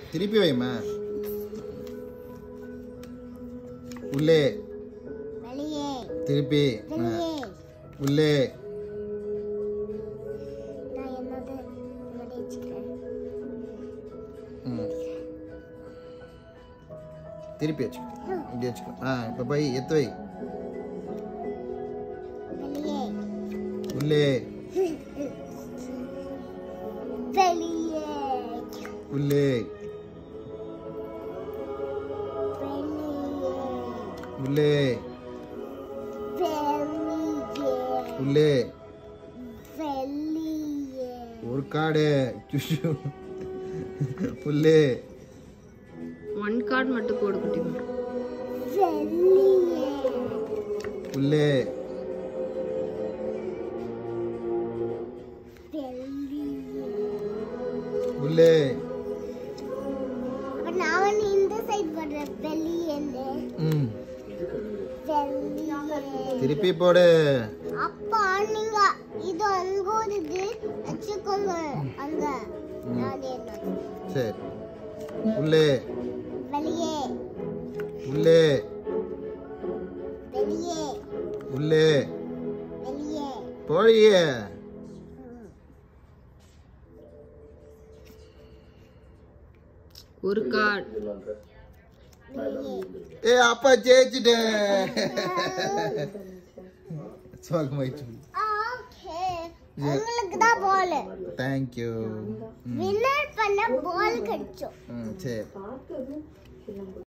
திருப்பி வைமா உள்ளே வெளியே திருப்பி ஆ. வெளியே உள்ளே நான் என்னது முன்னாடி வச்சுக்கிறேன் ம். திருப்பி வச்சுக்கோ இப்படி வச்சுக்கோ ஆ இப்போ போய் எத்து வை வெளியே உள்ளே வெளியே உள்ளே வெளியே உள்ளே வெளியே உள்ளே வெளியே ஒரு காடு சுஷு உள்ளே ஒன் கார்டு மட்டும் போடு குட்டிமா வெளியே உள்ளே வெளியே உள்ளே அப்ப நான் வந்து இந்த சைடு போடுறேன் வெளியே ம் வெளியே திருப்பி போடு அப்பா நீங்க இது அங்க ஒரு இது வச்சுக்கோங்க அங்க நான் என்ன சரி உள்ளே வெளியே உள்ளே வெளியே உள்ளே வெளியே போழியே ஒரு கார்டு வெளியே ஏ அப்பா ஜெயிச்சிட்டேன் சுவாகமாயிடுச்சு ஓகே உங்களுக்கு தான் பால் தேங்க்யூ வின்னர் பண்ண பால் கிடைச்சோம் ம் சரி